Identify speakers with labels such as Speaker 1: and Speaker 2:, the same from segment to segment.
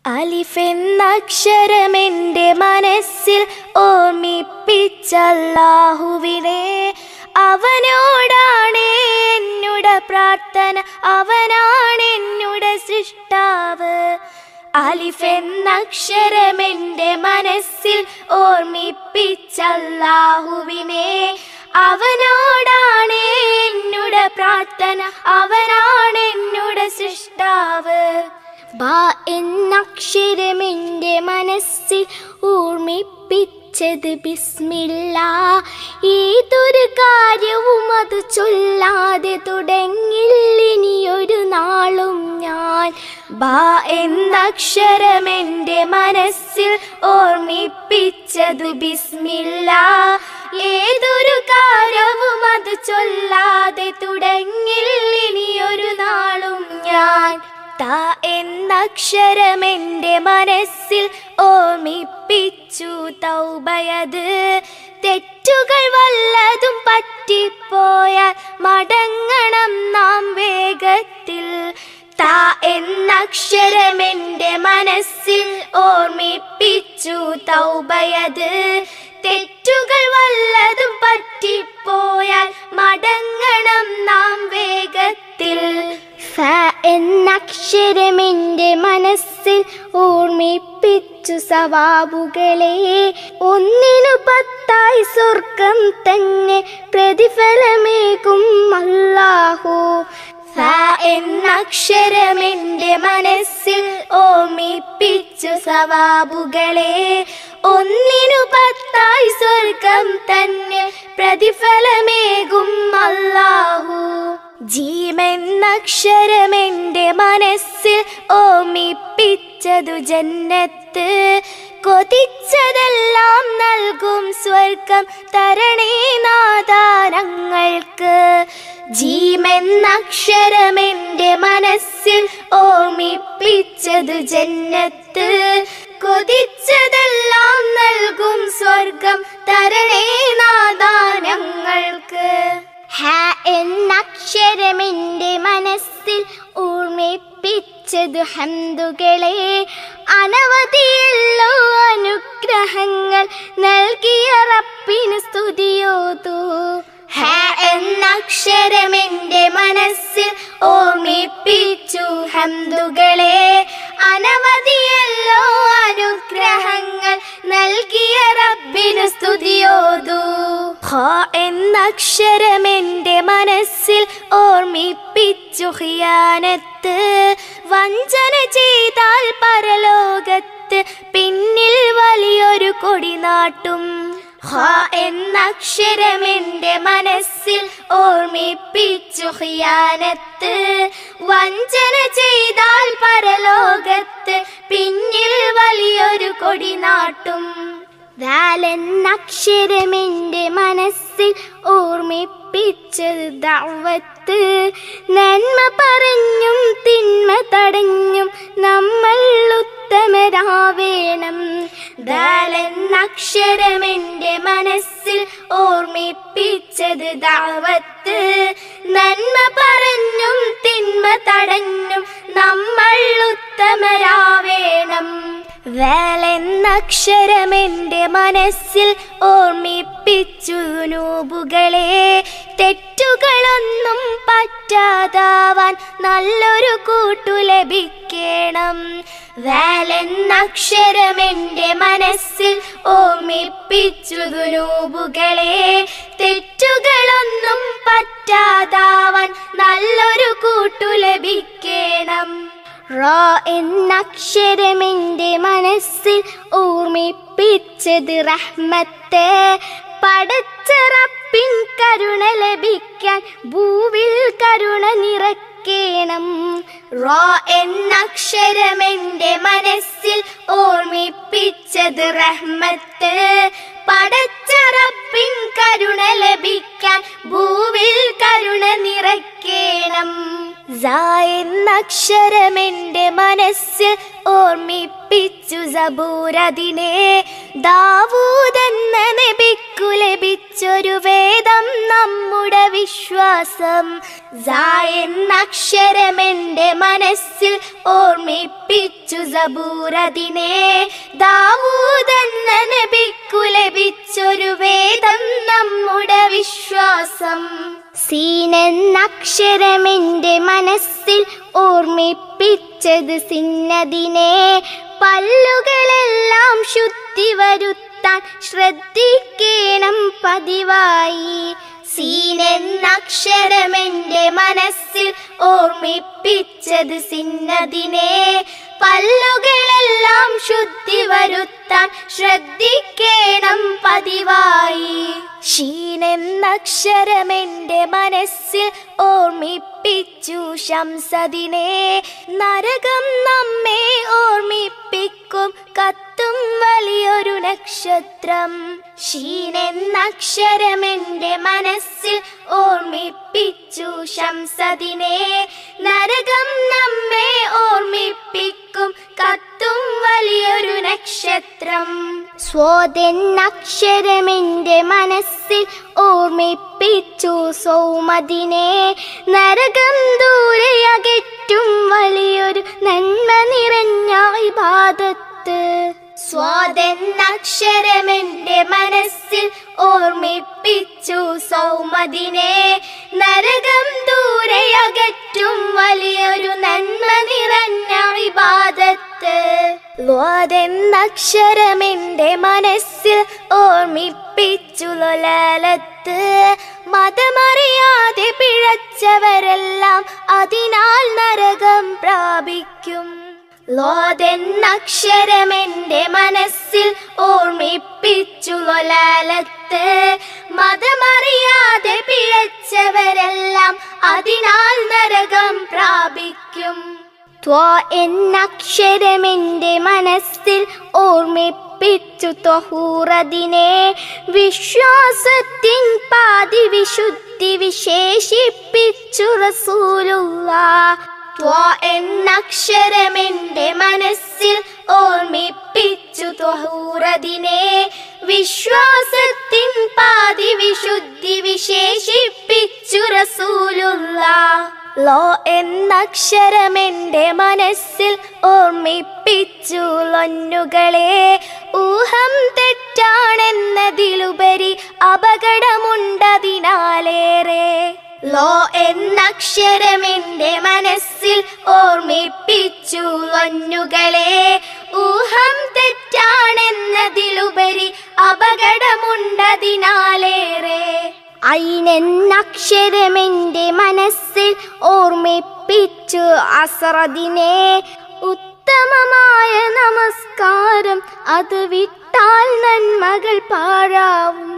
Speaker 1: അലിഫ് എന്നക്ഷരമെൻ്റെ മനസ്സിൽ ഓർമ്മിപ്പിച്ചല്ലാഹുവിനെ അവനോടാണ് എന്നുടെ പ്രാർത്ഥന അവനാണ് എന്നുടെ സൃഷ്ടാവ് അലിഫ് എന്നക്ഷരമെൻ്റെ മനസ്സിൽ ഓർമ്മിപ്പിച്ചല്ലാഹുവിനെ അവനോടാണ് എന്നുടെ പ്രാർത്ഥന അവനാണ് എന്നുടെ സൃഷ്ടാവ് ബാ എന്നക്ഷരമെൻ്റെ മനസ്സിൽ ഓർമ്മിപ്പിച്ചത് ബിസ്മില്ല ഏതൊരു കാര്യവും അത് ചൊല്ലാതെ തുടങ്ങില്ലിനിയൊരു നാളും ഞാൻ ബാ എന്നക്ഷരമെൻ്റെ മനസ്സിൽ ഓർമ്മിപ്പിച്ചത് ബിസ്മില്ല ഏതൊരു കാര്യവും അത് ചൊല്ലാതെ തുടങ്ങില്ലിനിയൊരു നാളും ഞാൻ ത എന്നക്ഷരമെൻ്റെ മനസ്സിൽ ഓർമ്മിപ്പിച്ചു തൗബയത് തെറ്റുകൾ വല്ലതും പറ്റിപ്പോയാൽ മടങ്ങണം നാം വേഗത്തിൽ ത എന്നക്ഷരമെൻ്റെ മനസ്സിൽ ഓർമ്മിപ്പിച്ചു തൗബയത് തെറ്റുകൾ വല്ലതും പറ്റിപ്പോയാൽ മടങ്ങണം നാം വേഗത്തിൽ ഫ എന്നക്ഷരമെൻ്റെ മനസ്സിൽ ഓർമ്മിപ്പിച്ചു സവാബുകളെ ഒന്നിനു പത്തായി സ്വർഗം തന്നെ പ്രതിഫലമേകും അല്ലാഹു ഫ എന്നക്ഷരമെൻ്റെ മനസ്സിൽ ഓർമ്മിപ്പിച്ചു സവാബുകളെ ഒന്നിനു പത്തായി സ്വർഗം തന്നെ പ്രതിഫലമേകും അല്ലാഹു ജീമെന്നക്ഷരമെൻ്റെ മനസ്സിൽ ഓമിപ്പിച്ചതു ജന്നത്ത് കൊതിച്ചതെല്ലാം നൽകും സ്വർഗം തരണേ നാദാനങ്ങൾക്ക് ജീമെന്നക്ഷരമെൻ്റെ മനസ്സിൽ ഓമിപ്പിച്ചതു ജന്നത്ത് കൊതിച്ചതെല്ലാം നൽകും സ്വർഗം തരണേ നാദാനങ്ങൾക്ക് ഹ എന്നക്ഷരമെൻ്റെ മനസ്സിൽ ഓർമ്മിപ്പിച്ചത് ഹന്തുകളെ അനവധിയല്ലോ അനുഗ്രഹങ്ങൾ നൽകിയ റബ്ബിന് സ്തുതിയോതു ഹ എന്നക്ഷരമെൻ്റെ മനസ്സിൽ ഓർമ്മിപ്പിച്ചു ഹന്തുകളെ അനവധിയല്ലോ അനുഗ്രഹങ്ങൾ നൽകിയ റബ്ബിന് സ്തുതിയോതു ഹ എന്നക്ഷരമെൻ്റെ മനസ്സിൽ ഓർമ്മിപ്പിച്ചു ഹിയാനത്ത് വഞ്ചന ചെയ്താൽ പരലോകത്ത് പിന്നിൽ വലിയൊരു കൊടി നാട്ടും ഹ എന്നക്ഷരമെൻ്റെ മനസ്സിൽ ഓർമ്മിപ്പിച്ചു ഹിയാനത്ത് വഞ്ചന ചെയ്താൽ പരലോകത്ത് പിന്നിൽ വലിയൊരു കൊടി നാട്ടും വാലെന്നക്ഷരമെൻ്റെ മനസ്സിൽ ഓർമ്മിപ്പിച്ചത് ദാവത്ത് നന്മ പറഞ്ഞും തിന്മ തടഞ്ഞും നമ്മൾ ഉത്തമരാവേണം ദാലെന്നക്ഷരമെൻ്റെ മനസ്സിൽ ഓർമ്മിപ്പിച്ചത് ദാവത്ത് നന്മ പറഞ്ഞും തിന്മ തടഞ്ഞും നമ്മൾ ഉത്തമരാവേണം വേലെന്നക്ഷരമെൻ്റെ മനസ്സിൽ ഓർമ്മിപ്പിച്ചു നൂബുകളെ തെറ്റുകളൊന്നും പറ്റാതാവാൻ നല്ലൊരു കൂട്ടു ലഭിക്കണം വേലെന്നക്ഷരമെൻ്റെ മനസ്സിൽ ഓർമ്മിപ്പിച്ചു നൂബുകളെ തെറ്റുകളൊന്നും പറ്റാതാവാൻ നല്ലൊരു കൂട്ടു ലഭിക്കണം റ എന്നക്ഷരമെൻ്റെ മനസ്സിൽ ഓർമ്മിപ്പിച്ചത് റഹ്മത്ത് പടച്ചറപ്പിൻ കരുണ ലഭിക്കാൻ ഭൂവിൽ കരുണ നിറക്കേണം റോ എന്നക്ഷരമെൻ്റെ മനസ്സിൽ ഓർമ്മിപ്പിച്ചത് റഹ്മത്ത് പടച്ചറപ്പിൻ കരുണ ലഭിക്കാൻ ഭൂവിൽ കരുണ നിറക്കേണം എന്നക്ഷരമെൻ്റെ മനസ്സിൽ ഓർമ്മിപ്പിച്ചു സബൂരതിനെ ദാവൂദെന്ന നബിക്ക് നബിക്കു ലഭിച്ചൊരു വേദം നമ്മുടെ വിശ്വാസം അക്ഷരമെന്റെ മനസ്സിൽ ഓർമ്മിപ്പിച്ചു സബൂറതിനെ ദാവൂദെന്ന നബിക്കു ലഭിച്ചൊരു വേദം നമ്മുടെ വിശ്വാസം സീനെന്നക്ഷരമെന്റെ മനസ്സിൽ ഓർമ്മിപ്പിച്ചത് സിന്നതിനെ പല്ലുകളെല്ലാം ശുദ്ധി വരുത്താൻ ശ്രദ്ധിക്കണം പതിവായി സീനെന്നക്ഷരമെന്റെ മനസ്സിൽ ഓർമ്മിപ്പിച്ചത് സിന്നതിനെ പല്ലുകളെല്ലാം ശുദ്ധി വരുത്താൻ ശ്രദ്ധിക്കണം പതിവായി ഷീനെന്നക്ഷരമെന്റെ മനസ്സിൽ ഓർമ്മിപ്പിച്ചു ശംസതിനെ നരകം നമ്മെ ഓർമ്മിപ്പിക്കും കത്തും വലിയൊരു നക്ഷത്രം ഷീനെന്നക്ഷരമെന്റെ മനസ്സിൽ ഓർമ്മിപ്പിച്ചു ശംസതിനെ നരകം നമ്മെ ഓർമ്മിപ്പിക്കും കത്തും വലിയൊരു നക്ഷത്രം സ്വതെന്നക്ഷരമെന്റെ മനസ്സിൽ ഓർമ്മിപ്പിച്ചു സൗമതിനെ നരകം ദൂരെ അകറ്റും വലിയൊരു നന്മ നിറഞ്ഞ ഭാഗത്ത് സ്വാതെന്നക്ഷരമെന്റെ മനസ്സിൽ ഓർമ്മിപ്പിച്ചു സൗമതിനെ നരകം ദൂരെ അകറ്റും വലിയൊരു നന്മ നിറഞ്ഞ വിവാദത്ത് ലോതെന്നക്ഷരമെന്റെ മനസ്സിൽ ഓർമ്മിപ്പിച്ചു ലൊലാലത്ത് മതമറിയാതെ പിഴച്ചവരെല്ലാം അതിനാൽ നരകം പ്രാപിക്കും ലോതെന്നക്ഷരമെന്റെ മനസ്സിൽ ഓർമ്മിപ്പിച്ചു ലൊലാലത്ത് മതമറിയാതെ പിഴച്ചവരെല്ലാം അതിനാൽ നരകം പ്രാപിക്കും ത്വ എന്നക്ഷരമെന്റെ മനസ്സിൽ ഓർമ്മിപ്പിച്ചു തൊഹൂറതിനെ വിശ്വാസത്തിൻ പാതി വിശുദ്ധി വിശേഷിപ്പിച്ചു റസൂലുള്ള ത്വ എന്നക്ഷരമെന്റെ മനസ്സിൽ ഓർമ്മിപ്പിച്ചു തൊഹൂറതിനെ വിശ്വാസത്തിൻ പാതി വിശുദ്ധി വിശേഷിപ്പിച്ചു റസൂലുള്ള ലോ എന്നക്ഷരമെന്റെ മനസ്സിൽ ഓർമ്മിപ്പിച്ചു ലൊന്നുകളെ ഊഹം തെറ്റാണെന്നതിലുപരി അപകടമുണ്ടതിനാലേറെ ലോ എന്നക്ഷരമെന്റെ മനസ്സിൽ ഓർമ്മിപ്പിച്ചു ലൊന്നുകളെ ഊഹം തെറ്റാണെന്നതിലുപരി അപകടമുണ്ടതിനാലേറെ അയിനെന്നക്ഷരമെന്റെ മനസ്സിൽ ഓർമ്മിപ്പിച്ചു അസറദിനെ ഉത്തമമായ നമസ്കാരം അത് വിട്ടാൽ നന്മകൾ പാഴാവും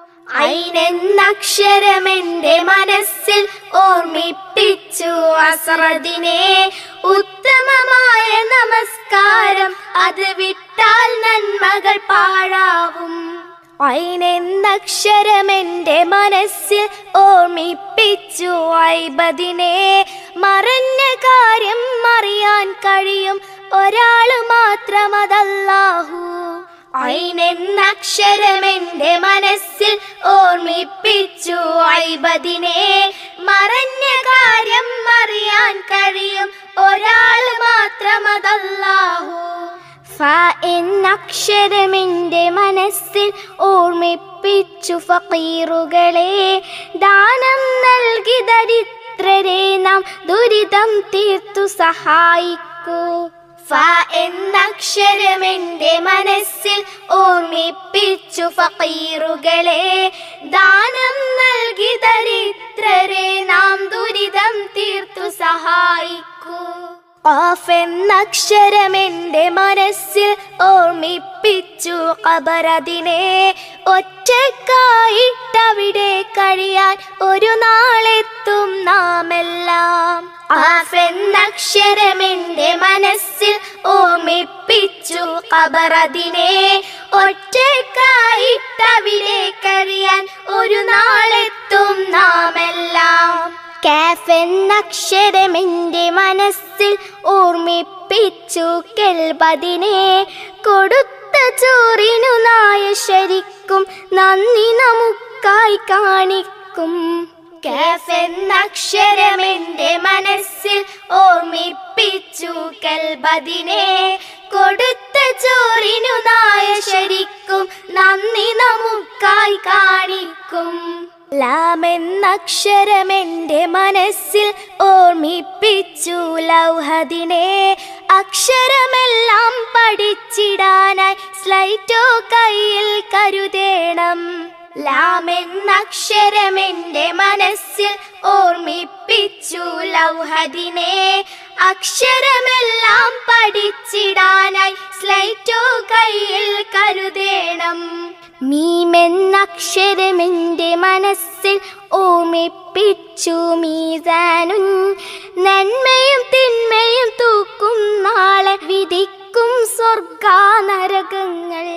Speaker 1: അയിനെന്നക്ഷരമെന്റെ മനസ്സിൽ ഓർമ്മിപ്പിച്ചു അസറദിനെ ഉത്തമമായ നമസ്കാരം അത് വിട്ടാൽ നന്മകൾ പാഴാവും അയിനെന്നക്ഷരമെന്റെ മനസ്സിൽ ഓർമ്മിപ്പിച്ചു ഐബദിനെ മറഞ്ഞ കാര്യം അറിയാൻ കഴിയും ഒരാള് മാത്രമതല്ലാഹു അയിനെന്നക്ഷരമെന്റെ മനസ്സിൽ ഓർമ്മിപ്പിച്ചു ഐബദിനെ മറഞ്ഞ കാര്യം അറിയാൻ കഴിയും ഒരാള് മാത്രമതല്ലാഹു ഫ എന്നക്ഷരമെന്റെ മനസ്സിൽ ഓർമ്മിപ്പിച്ചു ഫക്കീറുകളെ ദാനം നൽകി ദരിദ്രരെ നാം ദുരിതം തീർത്തു സഹായിക്കൂ ഫ എന്നക്ഷരമെന്റെ മനസ്സിൽ ഓർമ്മിപ്പിച്ചു ഫക്കീറുകളെ ദാനം നൽകി ദരിദ്രരെ നാം ദുരിതം തീർത്തു സഹായിക്കൂ ഖാഫ് എന്നക്ഷരമെന്റെ മനസ്സിൽ ഓർമ്മിപ്പിച്ചു ഖബറതിനെ ഒറ്റക്കായിട്ടവിടെ കഴിയാൻ ഒരു നാളെത്തും നാമെല്ലാം ഖാഫ് എന്നക്ഷരമെന്റെ മനസ്സിൽ ഓർമ്മിപ്പിച്ചു ഖബറതിനെ ഒറ്റക്കായിട്ടവിടെ കഴിയാൻ ഒരു നാളെത്തും നാമെല്ലാം കാഫ് എന്നക്ഷരമെന്റെ മനസ്സിൽ ഓർമ്മിപ്പിച്ചു കെൽപതിനെ കൊടുത്ത ചോറിനു നായ ശരിക്കും നന്ദി നമുക്കായി കാണിക്കും കാഫെന്നക്ഷരമെന്റെ മനസ്സിൽ ഓർമ്മിപ്പിച്ചു കൽബദിനെ കൊടുത്ത ചോറിനു നായ ശരിക്കും നന്ദി നമുക്കായി കാണിക്കും ലാമെന്നക്ഷരമെന്റെ മനസ്സിൽ ഓർമ്മിപ്പിച്ചു ലൗഹദിനെ അക്ഷരമെല്ലാം പഠിച്ചിടാനായി സ്ലൈറ്റോ കയ്യിൽ കരുതേണം ലാമെന്നക്ഷരമെന്റെ മനസ്സിൽ ഓർമ്മിപ്പിച്ചു ലൗഹദിനെ അക്ഷരമെല്ലാം പഠിച്ചിടാനായി സ്ലൈറ്റോ കയ്യിൽ കരുതേണം മീമെന്നക്ഷരമെന്റെ മനസ്സിൽ ഓർമ്മിപ്പിച്ചു മീസാനുൻ നന്മയും തിന്മയും തൂക്കും നാളെ വിധിക്കും സ്വർഗാനരകങ്ങൾ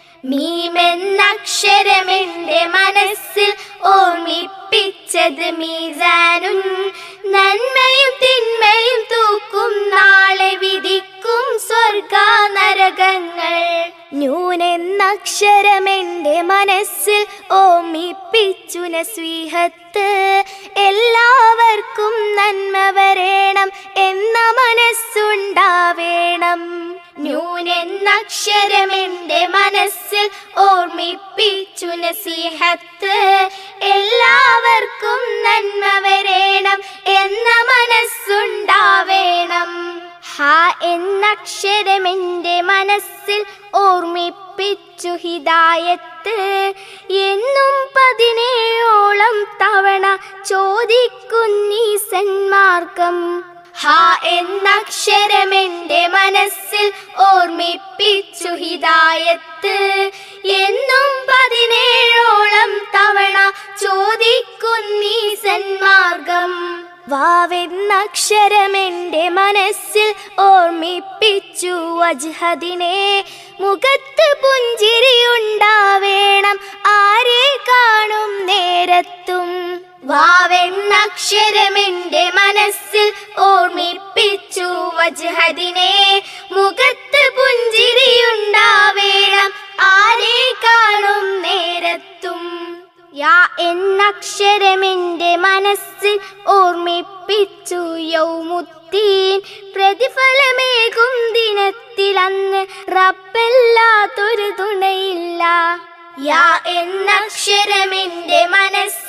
Speaker 1: മീമെന്നക്ഷരമെന്റെ മനസ്സിൽ ഓർമ്മിപ്പിച്ചത് മീസാനുൻ നന്മയും തിന്മയും തൂക്കും നാളെ വിധിക്കും സ്വർഗാനരകങ്ങൾ ന്യൂനെന്നക്ഷരമെന്റെ മനസ്സിൽ ഓർമ്മിപ്പിച്ചു നസ്വീഹത്ത് എല്ലാവർക്കും നന്മ വരേണം എന്ന മനസ്സുണ്ടാവേണം ന്യൂനെന്നക്ഷരമെന്റെ മനസ്സിൽ ഓർമ്മിപ്പിച്ചു നസീഹത്ത് എല്ലാവർക്കും നന്മ വരേണം എന്ന മനസ്സുണ്ടാവേണം ഹ എന്നക്ഷരമെന്റെ മനസ്സിൽ ഓർമ്മിപ്പിച്ചു ഹിദായത്ത് എന്നും പതിനേഴോളം തവണ ചോദിക്കുന്നീ സന്മാർഗം ഹ എന്നക്ഷരമെന്റെ മനസ്സിൽ ഓർമ്മിപ്പിച്ചു ഹിദായത്ത് എന്നും പതിനേഴോളം തവണ ചോദിക്കുന്നീ സന്മാർഗം വാവെന്നക്ഷരമെന്റെ മനസ്സിൽ ഓർമ്മിപ്പിച്ചു വജ്ഹദിനെ മുഖത്ത് പുഞ്ചിരിയുണ്ടാവേണം ആരെ കാണും നേരത്തും വാവെന്നക്ഷരമെന്റെ മനസ്സിൽ ഓർമ്മിപ്പിച്ചു വജ്ഹദിനെ മുഖത്ത് പുഞ്ചിരിയുണ്ടാവേണം ആരെ കാണും നേരത്തും യാ എന്നക്ഷരമെന്റെ മനസ്സിൽ ഓർമ്മിപ്പിച്ചു യൗമുത്തീൻ പ്രതിഫലമേകും ദിനത്തിൽ അന്ന് റബ്ബല്ലാത്തൊരു തുണയില്ല യാ എന്നക്ഷരമെന്റെ മനസ്സിൽ